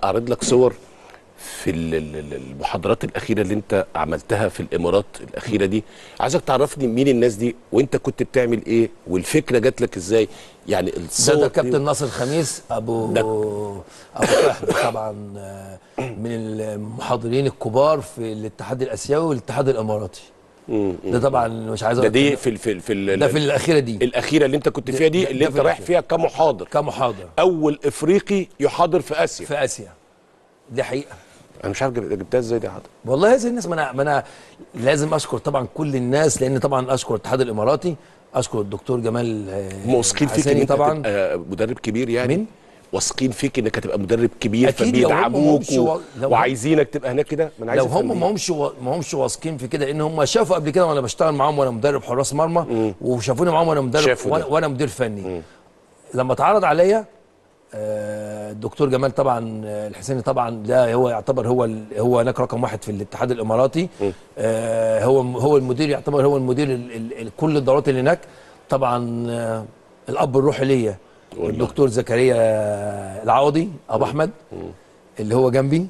اعرض لك صور في ال- ال- ال- المحاضرات الاخيره اللي انت عملتها في الامارات الاخيره دي عايزك تعرفني مين الناس دي وانت كنت بتعمل ايه والفكره جات لك ازاي يعني ده الصور ده دي- كابتن ناصر خميس ابو ده- ابو فهد طبعا آه، من المحاضرين الكبار في الاتحاد الاسيوي والاتحاد الاماراتي مم. ده طبعا مش عايز ده اقول دي لك في ال- في ال- في ال- ده في الاخيره دي الاخيره اللي انت كنت فيها دي ده- اللي ده انت في رايح الأخيرة. فيها كمحاضر كمحاضر اول افريقي يحاضر في اسيا في اسيا دي حقيقه انا مش عارف جب- جبتها ازاي دي حاضر والله هذه الناس ما انا ما انا لازم اشكر طبعا كل الناس لان طبعا اشكر الاتحاد الاماراتي اشكر الدكتور جمال آه، هم واثقين فيك ان حساني انت طبعا تبقى مدرب كبير يعني مين؟ واثقين فيك انك هتبقى مدرب كبير أكيد لو هم فبيدعموك همش و... و- لو هم- وعايزينك تبقى هناك كده ما انا عايز لو أفهم هم دي. ما همش و... ما همش واثقين في كده ان هم شافوا قبل كده وانا بشتغل معاهم وانا مدرب حراس مرمى وشافوني معاهم وانا مدرب شافوا ده. وانا, وأنا مدير فني لما اتعرض عليا آه، الدكتور جمال طبعا آه، الحسيني طبعا ده هو يعتبر هو ال- هو هناك رقم واحد في الاتحاد الاماراتي آه، هو هو المدير يعتبر هو المدير ال- ال- ال- كل الدورات اللي هناك طبعا آه، الاب الروحي ليا والله. الدكتور زكريا العوضي ابو احمد اللي هو جنبي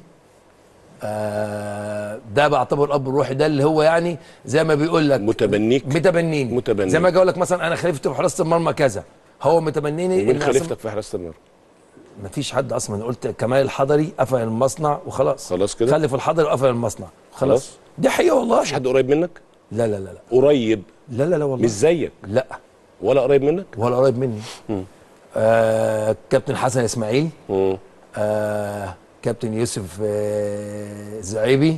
آه، ده بعتبر الاب الروحي ده اللي هو يعني زي ما بيقول لك متبنيك متبنيني متبني. زي ما اجي اقول لك مثلا انا خليفه في حراسه المرمى كذا هو متبنيني ومين إن أصلاً- خليفتك في حراسه المرمى مفيش حد اصلا أنا قلت كمال الحضري قفل المصنع وخلاص خلاص كده؟ خلف الحضري وقفل المصنع خلاص خلاص؟ دي حقيقه والله مش حد قريب منك لا لا لا لا قريب لا لا لا والله مش زيك لا ولا قريب منك ولا قريب مني آه كابتن حسن اسماعيل مم. آه كابتن يوسف آه زعيبي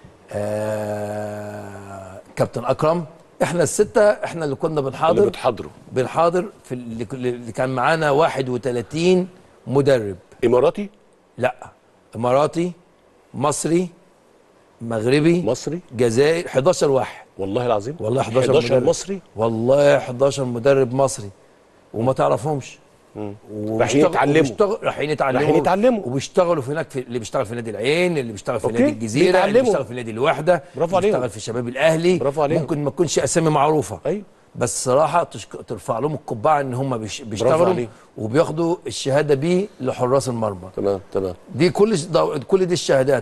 آه كابتن اكرم احنا السته احنا اللي كنا اللي بنحاضر بتحضره بنحاضر في اللي, اللي كان معانا 31 مدرب اماراتي لا اماراتي مصري مغربي مصري جزائر 11 واحد والله العظيم والله 11 11 مدرب. مصري والله 11 مدرب مصري وما تعرفهمش رايحين وبيشتغل- يتعلموا. وبيشتغل- رايحين يتعلموا رايحين يتعلموا. وبيشتغلوا في هناك في اللي بيشتغل في نادي العين اللي بيشتغل في أوكي. نادي الجزيره اللي بيتعلموا. بيشتغل في نادي الوحده برافو عليهم. بيشتغل في الشباب الاهلي برافو عليهم. ممكن ما تكونش اسامي معروفه ايوه بس صراحه تشك... ترفع لهم القبعه ان هم بيش... بيشتغلوا عليهم. وبياخدوا الشهاده بي لحراس المرمى تمام تمام دي كل دو... كل دي الشهادات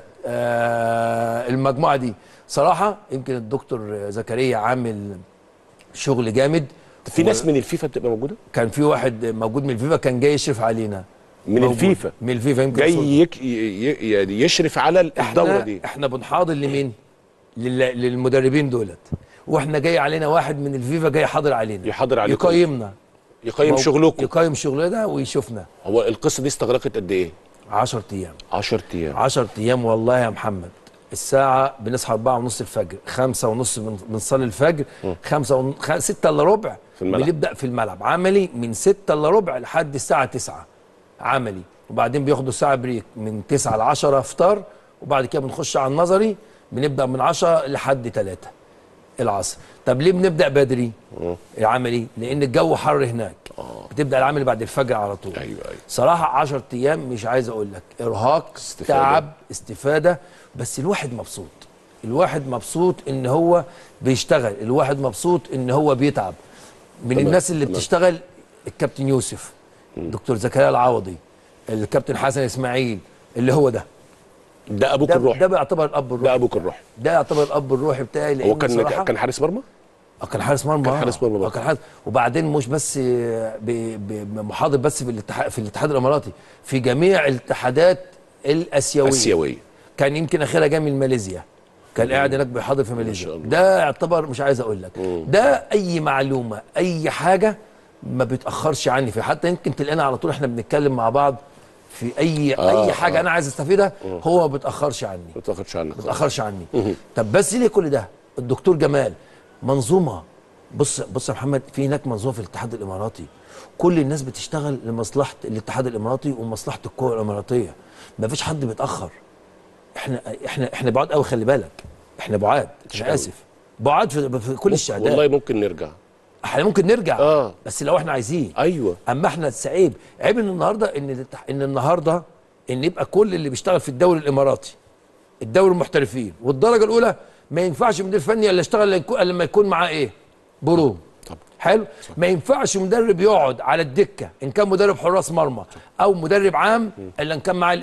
آه المجموعه دي صراحه يمكن الدكتور زكريا عامل شغل جامد في ناس من الفيفا بتبقى موجوده كان في واحد موجود من الفيفا كان جاي يشرف علينا من موجود. الفيفا من الفيفا يمكن جاي صوت. يك... ي... ي... يعني يشرف على الدوره احنا دي احنا بنحاضر لمين لل... للمدربين دولت واحنا جاي علينا واحد من الفيفا جاي حاضر علينا يحاضر عليكم. يقيمنا يقيم مو- شغلكم يقيم شغلنا ويشوفنا هو القصه دي استغرقت قد ايه 10 ايام 10 ايام 10 ايام والله يا محمد الساعة بنصحى 4 ونص الفجر 5 ونص بن- بنصلي الفجر 5 ون... 6 الا ربع في الملعب. بنبدأ في الملعب عملي من 6 الا ربع لحد الساعة 9 عملي وبعدين بياخدوا ساعة بريك من 9 ل 10 افطار وبعد كده بنخش على النظري بنبدأ من 10 لحد 3 العصر طب ليه بنبدأ بدري العملي لأن الجو حر هناك بتبدأ العملي بعد الفجر على طول ايوه ايوه صراحة 10 أيام مش عايز أقول لك إرهاق استفادة. تعب استفادة بس الواحد مبسوط الواحد مبسوط إن هو بيشتغل الواحد مبسوط إن هو بيتعب من تمام، الناس اللي تمام. بتشتغل الكابتن يوسف دكتور زكريا العوضي الكابتن حسن إسماعيل اللي هو ده ده ابوك ده, الروحي ده بيعتبر الأب الروحي ده ابوك الروحي ده يعتبر الأب الروحي بتاعي لأن هو كان صراحة كان حارس مرمى اه كان حارس مرمى كان آه. حارس مرمى آه برضه. كان حارس وبعدين مش بس ب- ب- محاضر بس في الاتحاد في الاتحاد الاماراتي في جميع الاتحادات الاسيويه اسيويه كان يمكن اخرها جاي من ماليزيا كان قاعد هناك بيحاضر في شاء ماليزيا الله. ده يعتبر مش عايز اقول لك ده اي معلومه اي حاجه ما بيتاخرش عني في حتى يمكن تلاقينا على طول احنا بنتكلم مع بعض في اي آه، اي حاجه آه. انا عايز استفيدها هو ما بيتاخرش عني ما تاخدش عنك ما تاخرش عني طب بس ليه كل ده الدكتور جمال منظومه بص بص يا محمد في هناك منظومه في الاتحاد الاماراتي كل الناس بتشتغل لمصلحه الاتحاد الاماراتي ومصلحه الكره الاماراتيه ما فيش حد بيتاخر احنا احنا احنا بعاد قوي خلي بالك احنا بعاد انا قوي. اسف بعاد في, في كل الشهادات والله ممكن نرجع احنا ممكن نرجع آه. بس لو احنا عايزين ايوه اما احنا عيب عيب ان النهارده ان الاتح- ان النهارده ان يبقى كل اللي بيشتغل في الدوري الاماراتي الدوري المحترفين والدرجه الاولى ما ينفعش مدير فني الا يشتغل لما يكون- لما يكون معاه ايه بروم طب حلو ما ينفعش مدرب يقعد على الدكه ان كان مدرب حراس مرمى او مدرب عام الا ان كان معاه الايه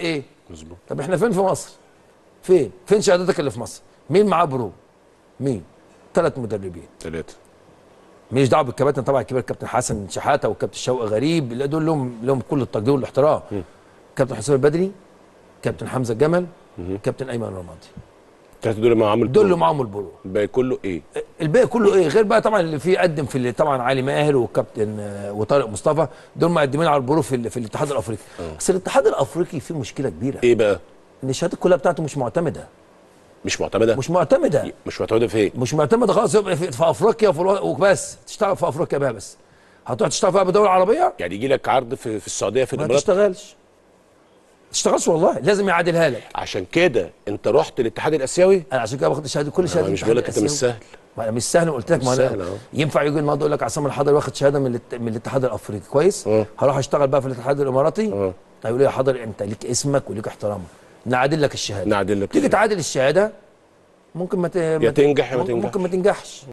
مظبوط طب احنا فين في مصر؟ فين؟ فين شهادتك اللي في مصر؟ مين معاه برو؟ مين؟ ثلاث مدربين ثلاثه ماليش دعوه بالكباتن طبعا الكبير كابتن حسن شحاته والكابتن شوقي غريب اللي دول لهم لهم كل التقدير والاحترام كابتن حسام البدري كابتن حمزه الجمل كابتن ايمن رمادي الثلاثه دول ما عملوا دول اللي معاهم البرو الباقي كله ايه الباقي كله ايه غير بقى طبعا اللي فيه قدم في اللي طبعا علي ماهر والكابتن آه، وطارق مصطفى دول مقدمين على البرو في, ال- في الاتحاد الافريقي بس الاتحاد الافريقي فيه مشكله كبيره ايه بقى ان الشهادات كلها بتاعته مش معتمده مش معتمده مش معتمده مش معتمده في ايه مش معتمده خالص يبقى في, في افريقيا وفي الو- وبس تشتغل في افريقيا بقى بس هتروح تشتغل بقى بدول عربيه يعني يجي لك عرض في, في السعوديه في ما الامارات تشتغلش تشتغلش والله لازم يعادلها لك عشان كده انت رحت الاتحاد الاسيوي انا عشان كده باخد الشهاده كل شهاده مش بقول لك انت مش سهل ما انا مش سهل قلت لك مش ما سهل انا أهو. ينفع يجي النهارده يقول لك عصام الحضري واخد شهاده من الات- من الاتحاد الافريقي كويس اه. هروح اشتغل بقى في الاتحاد الاماراتي اه. هيقول لي يا حضري انت ليك اسمك وليك احترامك نعادل لك الشهاده نعدل لك تيجي تعادل الشهاده ممكن ما ت... ما ت- تنجح يا ما ممكن- تنجحش. ممكن ما تنجحش